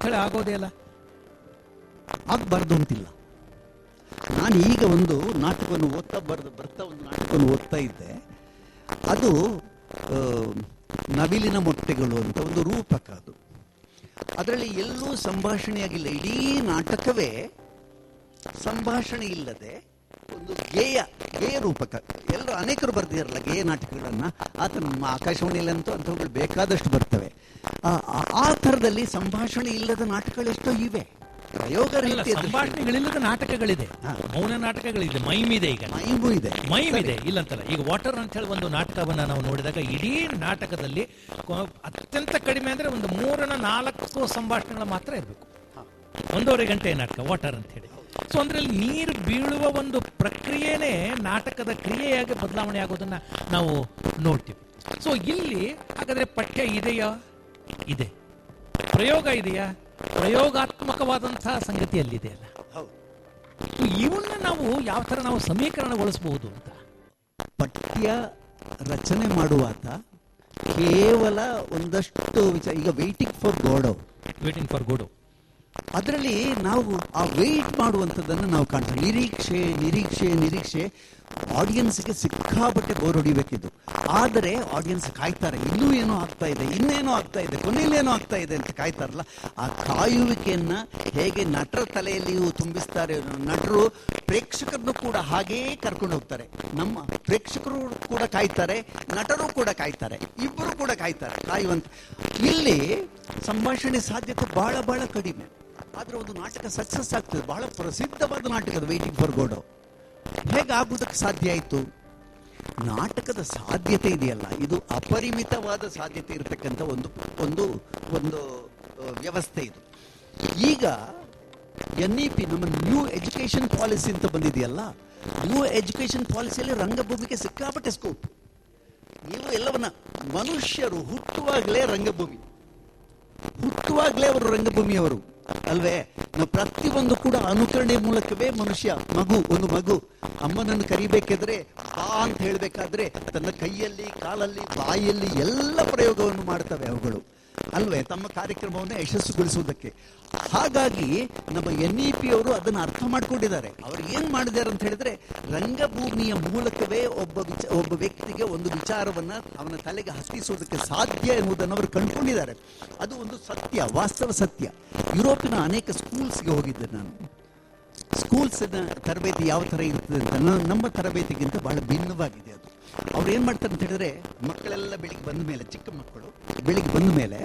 ಹೇಳಿ ಆಗೋದೇ ಅಲ್ಲ ಆಗಬಾರ್ದು ಅಂತಿಲ್ಲ ನಾನು ಈಗ ಒಂದು ನಾಟಕವನ್ನು ಓದ್ತಾ ಬರ್ದು ಬರ್ತಾ ಒಂದು ನಾಟಕವನ್ನು ಓದ್ತಾ ಇದ್ದೆ ಅದು ಆ, ನವಿಲಿನ ಮೊಟ್ಟೆಗಳು ಅಂತ ಒಂದು ರೂಪಕ ಅದು ಅದರಲ್ಲಿ ಎಲ್ಲೂ ಸಂಭಾಷಣೆಯಾಗಿಲ್ಲ ಇಡೀ ನಾಟಕವೇ ಸಂಭಾಷಣೆ ಇಲ್ಲದೆ ಒಂದು ಗೇಯ ಗೇಯ ರೂಪಕ ಎಲ್ಲರೂ ಅನೇಕರು ಬರ್ದಿರಲ್ಲ ಗೇಯ ನಾಟಕಗಳನ್ನ ಆತ ನಮ್ಮ ಆಕಾಶವಾಣಿಯಲ್ಲಂತೂ ಅಂಥವುಗಳು ಬೇಕಾದಷ್ಟು ಬರ್ತವೆ ಆ- ಆ- ಆ ಥರದಲ್ಲಿ ಸಂಭಾಷಣೆ ಇಲ್ಲದ ನಾಟಕಗಳೆಷ್ಟೋ ಇವೆ ಪ್ರಯೋಗ ಇಲ್ಲ, ರೀತಿಯ ಸಂಭಾಷಣೆಗಳಿಲ್ಲದ ನಾಟಕಗಳಿದೆ ಹಾ. ಮೌನ ನಾಟಕಗಳಿದೆ ಮೈಮ್ ಇದೆ ಈಗ ಮೈಮು ಇದೆ ಮೈಮ್ ಇದೆ ಇಲ್ಲಂತಲ್ಲ ಈಗ ವಾಟರ್ ಅಂತ ಹೇಳಿ ಒಂದು ನಾಟಕವನ್ನ ನಾವು ನೋಡಿದಾಗ ಇಡೀ ನಾಟಕದಲ್ಲಿ ಕೊ- ಅತ್ಯಂತ ಕಡಿಮೆ ಅಂದ್ರೆ ಒಂದು ಮೂರನ ನಾಲ್ಕು ಸಂಭಾಷಣೆಗಳು ಮಾತ್ರ ಇರಬೇಕು ಒಂದೂವರೆ ಗಂಟೆ ನಾಟಕ ವಾಟರ್ ಅಂತ ಹೇಳಿ ಸೊ ಅಂದ್ರಲ್ಲಿ ನೀರು ಬೀಳುವ ಒಂದು ಪ್ರಕ್ರಿಯೆನೇ ನಾಟಕದ ಕ್ರಿಯೆಯಾಗಿ ಬದಲಾವಣೆ ಆಗೋದನ್ನ ನಾವು ನೋಡ್ತೀವಿ ಸೊ ಇಲ್ಲಿ ಹಾಗಾದ್ರೆ ಪಠ್ಯ ಇದೆಯಾ ಇದೆ ಪ್ರಯೋಗ ಇದೆಯಾ ಪ್ರಯೋಗಾತ್ಮಕವಾದಂತಹ ಸಂಗತಿ ಅಲ್ಲಿದೆ ಅಲ್ಲ ಹೌದು ಇವನ್ನ ನಾವು ಯಾವ ತರ ನಾವು ಸಮೀಕರಣಗೊಳಿಸಬಹುದು ಅಂತ ಪಠ್ಯ ರಚನೆ ಮಾಡುವಾತ ಕೇವಲ ಒಂದಷ್ಟು ವಿಚಾರ ಈಗ waiting for God waiting for God ಅದರಲ್ಲಿ ನಾವು ಆ ವೆಯ್ಟ್ ಮಾಡುವಂಥದ್ದನ್ನು ನಾವು ಕಾಣ್ತೀವಿ ನಿರೀಕ್ಷೆ ನಿರೀಕ್ಷೆ ನಿರೀಕ್ಷೆ ಆಡಿಯನ್ಸ್ಗೆ ಸಿಕ್ಕಾಪಟ್ಟೆ ಬೋರ್ ಹೊಡಿಬೇಕಿದ್ದು ಆದರೆ ಆಡಿಯನ್ಸ್ ಕಾಯ್ತಾರೆ ಇನ್ನೂ ಏನೋ ಆಗ್ತಾ ಇದೆ ಇನ್ನೇನೋ ಆಗ್ತಾ ಇದೆ ಕೊನೆಯಲ್ಲಿ ಏನೋ ಆಗ್ತಾ ಇದೆ ಅಂತ ಕಾಯ್ತಾರಲ್ಲ ಆ ಕಾಯುವಿಕೆಯನ್ನ ಹೇಗೆ ನಟರ ತಲೆಯಲ್ಲಿಯೂ ತುಂಬಿಸ್ತಾರೆ ನಟರು ಪ್ರೇಕ್ಷಕರನ್ನು ಕೂಡ ಹಾಗೇ ಕರ್ಕೊಂಡು ಹೋಗ್ತಾರೆ ನಮ್ಮ ಪ್ರೇಕ್ಷಕರು ಕೂಡ ಕಾಯ್ತಾರೆ ನಟರು ಕೂಡ ಕಾಯ್ತಾರೆ ಇಬ್ಬರು ಕೂಡ ಕಾಯ್ತಾರೆ ಕಾಯುವಂತ ಇಲ್ಲಿ ಸಂಭಾಷಣೆ ಸಾಧ್ಯತೆ ಬಹಳ ಬಹಳ ಕಡಿಮೆ ಆದ್ರೆ ಒಂದು ನಾಟಕ ಸಕ್ಸಸ್ ಆಗ್ತದೆ ಬಹಳ ಪ್ರಸಿದ್ಧವಾದ ನಾಟಕದ ವೇಟಿಂಗ್ ಫಾರ್ ಗೋಡೋ ಹೇಗಾಗುವುದಕ್ಕೆ ಸಾಧ್ಯ ಆಯಿತು ನಾಟಕದ ಸಾಧ್ಯತೆ ಇದೆಯಲ್ಲ ಇದು ಅಪರಿಮಿತವಾದ ಸಾಧ್ಯತೆ ಇರತಕ್ಕಂಥ ಒಂದು ಒಂದು ಒಂದು ಆ, ವ್ಯವಸ್ಥೆ ಇದು ಈಗ ಎನ್ ಇ ಪಿ ನಮ್ಮ ನ್ಯೂ ಎಜುಕೇಶನ್ ಪಾಲಿಸಿ ಅಂತ ಬಂದಿದೆಯಲ್ಲ ನ್ಯೂ ಎಜುಕೇಶನ್ ಪಾಲಿಸಿಯಲ್ಲಿ ರಂಗಭೂಮಿಗೆ ಸಿಕ್ಕಾಪಟ್ಟೆ ಸ್ಕೋಪ್ ನೀವು ಎಲ್ಲವನ್ನ ಮನುಷ್ಯರು ಹುಟ್ಟುವಾಗಲೇ ರಂಗಭೂಮಿ ಹುಟ್ಟುವಾಗಲೇ ಅವರು ರಂಗಭೂಮಿಯವರು ಅಲ್ವೇ ನಾವು ಪ್ರತಿಯೊಂದು ಕೂಡ ಅನುಕರಣೆ ಮೂಲಕವೇ ಮನುಷ್ಯ ಮಗು ಒಂದು ಮಗು ಅಮ್ಮನನ್ನು ಕರಿಬೇಕಾದ್ರೆ ಬಾ ಅಂತ ಹೇಳ್ಬೇಕಾದ್ರೆ ತನ್ನ ಕೈಯಲ್ಲಿ ಕಾಲಲ್ಲಿ ಬಾಯಲ್ಲಿ ಎಲ್ಲ ಪ್ರಯೋಗವನ್ನು ಮಾಡ್ತವೆ ಅವುಗಳು ಅಲ್ವೇ ತಮ್ಮ ಕಾರ್ಯಕ್ರಮವನ್ನು ಯಶಸ್ಸುಗೊಳಿಸುವುದಕ್ಕೆ ಹಾಗಾಗಿ ನಮ್ಮ ಎನ್ ಇ ಪಿ ಅವರು ಅದನ್ನು ಅರ್ಥ ಮಾಡ್ಕೊಂಡಿದ್ದಾರೆ ಅವ್ರು ಏನ್ ಮಾಡಿದ್ದಾರೆ ಅಂತ ಹೇಳಿದ್ರೆ ರಂಗಭೂಮಿಯ ಮೂಲಕವೇ ಒಬ್ಬ ವಿಚ ಒಬ್ಬ ವ್ಯಕ್ತಿಗೆ ಒಂದು ವಿಚಾರವನ್ನ ಅವನ ತಲೆಗೆ ಹತ್ತಿಸುವುದಕ್ಕೆ ಸಾಧ್ಯ ಎನ್ನುವುದನ್ನು ಅವರು ಕಂಡುಕೊಂಡಿದ್ದಾರೆ ಅದು ಒಂದು ಸತ್ಯ ವಾಸ್ತವ ಸತ್ಯ ಯುರೋಪಿನ ಅನೇಕ ಸ್ಕೂಲ್ಸ್ಗೆ ಹೋಗಿದ್ದೆ ನಾನು ಸ್ಕೂಲ್ಸ್ ತರಬೇತಿ ಯಾವ ತರ ಇರ್ತದೆ ಅಂತ ನ- ನಮ್ಮ ತರಬೇತಿಗಿಂತ ಬಹಳ ಭಿನ್ನವಾಗಿದೆ ಅದು ಅವ್ರು ಏನ್ ಮಾಡ್ತಾರೆ ಅಂತ ಹೇಳಿದ್ರೆ ಮಕ್ಕಳೆಲ್ಲ ಬೆಳಿಗ್ಗೆ ಬಂದ ಮೇಲೆ ಚಿಕ್ಕ ಮಕ್ಕಳು ಬೆಳಿಗ್ಗೆ ಬಂದ ಮೇಲೆ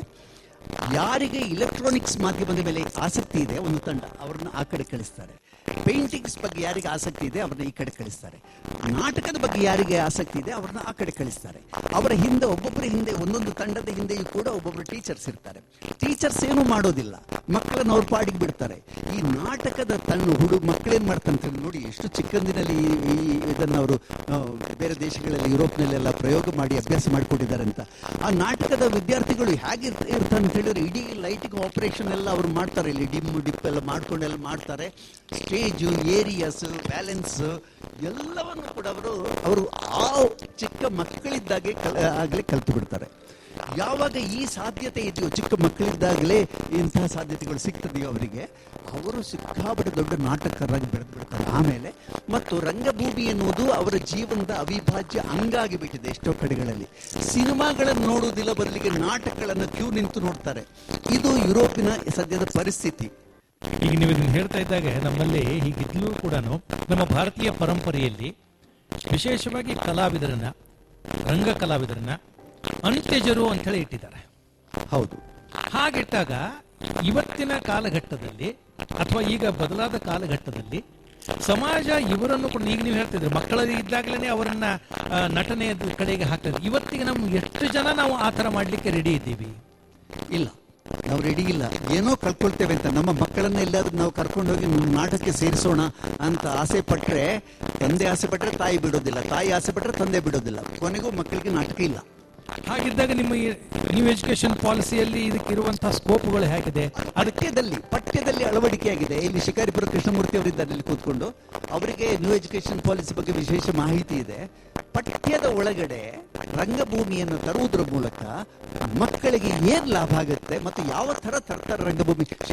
ಯಾರಿಗೆ ಇಲೆಕ್ಟ್ರಾನಿಕ್ಸ್ ಮಾಧ್ಯಮದ ಮೇಲೆ ಆಸಕ್ತಿ ಇದೆ ಒಂದು ತಂಡ ಅವ್ರನ್ನ ಆ ಕಡೆ ಕಳಿಸ್ತಾರೆ ಪೇಂಟಿಂಗ್ಸ್ ಬಗ್ಗೆ ಯಾರಿಗೆ ಆಸಕ್ತಿ ಇದೆ ಅವ್ರನ್ನ ಈ ಕಡೆ ಕಳಿಸ್ತಾರೆ ನಾಟಕದ ಬಗ್ಗೆ ಯಾರಿಗೆ ಆಸಕ್ತಿ ಇದೆ ಅವ್ರನ್ನ ಆ ಕಡೆ ಕಳಿಸ್ತಾರೆ ಅವರ ಹಿಂದೆ ಒಬ್ಬೊಬ್ಬರ ಹಿಂದೆ ಒಂದೊಂದು ತಂಡದ ಹಿಂದೆಯೂ ಕೂಡ ಒಬ್ಬೊಬ್ಬರು ಟೀಚರ್ಸ್ ಇರ್ತಾರೆ ಟೀಚರ್ಸ್ ಏನು ಮಾಡೋದಿಲ್ಲ ಮಕ್ಕಳನ್ನ ಅವ್ರ ಪಾಡಿಗೆ ಬಿಡ್ತಾರೆ ಈ ನಾಟಕದ ತನ್ನ ಹುಡುಗ ಮಕ್ಕಳೇನ್ ಮಾಡ್ತಂತ ನೋಡಿ ಎಷ್ಟು ಚಿಕ್ಕಂದಿನಲ್ಲಿ ಈ- ಈ ಇದನ್ನ ಅವರು ಆ, ಬೇರೆ ದೇಶಗಳಲ್ಲಿ ಯುರೋಪ್ನಲ್ಲೆಲ್ಲ ಪ್ರಯೋಗ ಮಾಡಿ ಅಭ್ಯಾಸ ಮಾಡಿಕೊಟ್ಟಿದ್ದಾರೆ ಅಂತ ಆ ನಾಟಕದ ವಿದ್ಯಾರ್ಥಿಗಳು ಹೇಗೆ ಇರ್ತಾರೆ ಅಂತ ಹೇಳಿದ್ರೆ ಇಡೀ ಲೈಟಿಂಗ್ ಆಪರೇಷನ್ ಎಲ್ಲ ಅವರು ಮಾಡ್ತಾರೆ ಇಲ್ಲಿ ಡಿಮ್ ಡಿಪ್ ಎಲ್ಲ ಮಾಡ್ಕೊಂಡೆಲ್ಲ ಮಾಡ್ತಾರೆ ಸ್ಟೇಜು ಏರಿಯಾಸ್ ಬ್ಯಾಲೆನ್ಸ್ ಎಲ್ಲವನ್ನು ಕೂಡ ಅವರು ಅವರು ಆ ಚಿಕ್ಕ ಮಕ್ಕಳಿದ್ದಾಗೆ ಕಲ ಆಗಲೇ ಕಲ್ತು ಬಿಡ್ತಾರೆ ಯಾವಾಗ ಈ ಸಾಧ್ಯತೆ ಇದೆಯೋ ಚಿಕ್ಕ ಮಕ್ಕಳಿದ್ದಾಗಲೇ ಇಂತಹ ಸಾಧ್ಯತೆಗಳು ಸಿಗ್ತದೆಯೋ ಅವರಿಗೆ ಅವರು ಸಿಕ್ಕಾಪಟ್ಟೆ ದೊಡ್ಡ ನಾಟಕರಾಗಿ ಬೆಳೆದು ಬಿಡ್ತಾರೆ ಆಮೇಲೆ ಮತ್ತು ರಂಗಭೂಮಿ ಎನ್ನುವುದು ಅವರ ಜೀವನದ ಅವಿಭಾಜ್ಯ ಅಂಗಾಗಿ ಬಿಟ್ಟಿದೆ ಎಷ್ಟೋ ಕಡೆಗಳಲ್ಲಿ ಸಿನಿಮಾಗಳನ್ನು ನೋಡುವುದಿಲ್ಲ ಬದಲಿಗೆ ನಾಟಕಗಳನ್ನು ಕ್ಯೂ ನಿಂತು ನೋಡ್ತಾರೆ ಇದು ಯುರೋಪಿನ ಸದ್ಯದ ಪರಿಸ್ಥಿತಿ ಈಗ ನೀವು ಇದನ್ನ ಹೇಳ್ತಾ ಇದ್ದಾಗ ನಮ್ಮಲ್ಲಿ ಹೀಗಿದ್ಲೂ ಕೂಡ ನಮ್ಮ ಭಾರತೀಯ ಪರಂಪರೆಯಲ್ಲಿ ವಿಶೇಷವಾಗಿ ಕಲಾವಿದರನ್ನ ರಂಗ ಕಲಾವಿದರನ್ನ ಅಂತ್ಯಜರು ಅಂತ ಹೇಳಿ ಇಟ್ಟಿದ್ದಾರೆ ಹೌದು ಹಾಗಿಟ್ಟಾಗ ಇವತ್ತಿನ ಕಾಲಘಟ್ಟದಲ್ಲಿ ಅಥವಾ ಈಗ ಬದಲಾದ ಕಾಲಘಟ್ಟದಲ್ಲಿ ಸಮಾಜ ಇವರನ್ನು ಕೂಡ ಈಗ ನೀವು ಹೇಳ್ತಿದ್ರೆ ಮಕ್ಕಳಲ್ಲಿ ಇದ್ದಾಗಲೇ ಅವರನ್ನ ಆ, ನಟನೆಯ ಕಡೆಗೆ ಹಾಕ್ತಾರೆ ಇವತ್ತಿಗೆ ನಾವು ಎಷ್ಟು ಜನ ನಾವು ಆ ತರ ಮಾಡ್ಲಿಕ್ಕೆ ರೆಡಿ ಇದ್ದೀವಿ ಇಲ್ಲ ನಾವು ರೆಡಿ ಇಲ್ಲ ಏನೋ ಕಳ್ಕೊಳ್ತೇವೆ ಅಂತ ನಮ್ಮ ಮಕ್ಕಳನ್ನ ಎಲ್ಲಾದ್ರೂ ನಾವು ಕರ್ಕೊಂಡೋಗಿ ನಾಟಕಕ್ಕೆ ಸೇರಿಸೋಣ ಅಂತ ಆಸೆ ಪಟ್ರೆ ತಂದೆ ಆಸೆ ಪಟ್ರೆ ತಾಯಿ ಬಿಡೋದಿಲ್ಲ ತಾಯಿ ಆಸೆ ಪಟ್ರೆ ತಂದೆ ಬಿಡೋದಿಲ್ಲ ಕೊನೆಗೂ ಮಕ್ಕಳಿಗೆ ನಾಟಕ ಇಲ್ಲ ಹಾಗಿದ್ದಾಗ ನಿಮ್ಮ ನ್ಯೂ ಎಜುಕೇಶನ್ ಪಾಲಿಸಿಯಲ್ಲಿ ಇದಕ್ಕಿರುವಂತಹ ಸ್ಕೋಪ್ಗಳು ಹೇಗಿದೆ ಪಠ್ಯದಲ್ಲಿ ಪಠ್ಯದಲ್ಲಿ ಅಳವಡಿಕೆಯಾಗಿದೆ ಇಲ್ಲಿ ಶಿಕಾರಿಪುರ ಕೃಷ್ಣಮೂರ್ತಿ ಅವರಿದ್ದಾರೆ ಇಲ್ಲಿ ಕೂತ್ಕೊಂಡು ಅವರಿಗೆ ನ್ಯೂ ಎಜುಕೇಶನ್ ಪಾಲಿಸಿ ಬಗ್ಗೆ ವಿಶೇಷ ಮಾಹಿತಿ ಇದೆ ಪಠ್ಯದ ಒಳಗಡೆ ರಂಗಭೂಮಿಯನ್ನು ತರುವುದರ ಮೂಲಕ ಮಕ್ಕಳಿಗೆ ಏನ್ ಲಾಭ ಆಗುತ್ತೆ ಮತ್ತು ಯಾವ ತರ ತರ್ತಾರೆ ರಂಗಭೂಮಿ